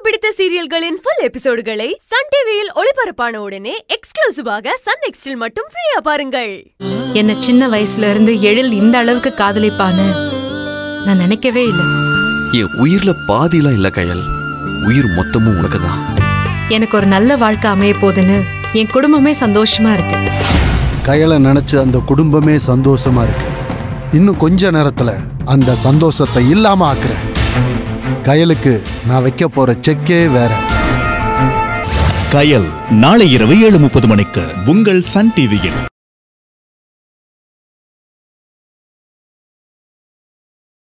பிடித்த சீரியல்களின் full எபிசோடுகளை Sun டிவியில் ஒளிபரப்பான உடனே எக்ஸ்க்ளூசிவாக சன் நெக்ஸ்டில் மட்டும் ஃப்ரீயா பாருங்கள் என்ன சின்ன வயசுல இருந்து எழில் இந்த அளவுக்கு காதலிப்பான்னு நான் நினைக்கவே இல்லை என் உயிர்ல பாதிலாம் இல்ல கயல் உயிர் மொத்தமும் உனக்கு தான் எனக்கு ஒரு நல்ல வாழ்க்கை அமைய போகுதுன்னு என் குடும்பமே சந்தோஷமா இருக்கு கயலை நினைச்சு அந்த குடும்பமே சந்தோஷமா இருக்கு இன்னும் கொஞ்ச நேரத்துல அந்த சந்தோஷத்தை இல்லாம ஆக்குறேன் கயலுக்கு நான் வைக்க போற செக்கே வேற கயல் நாளை இரவு ஏழு முப்பது மணிக்கு உங்கள் சன் டிவியில்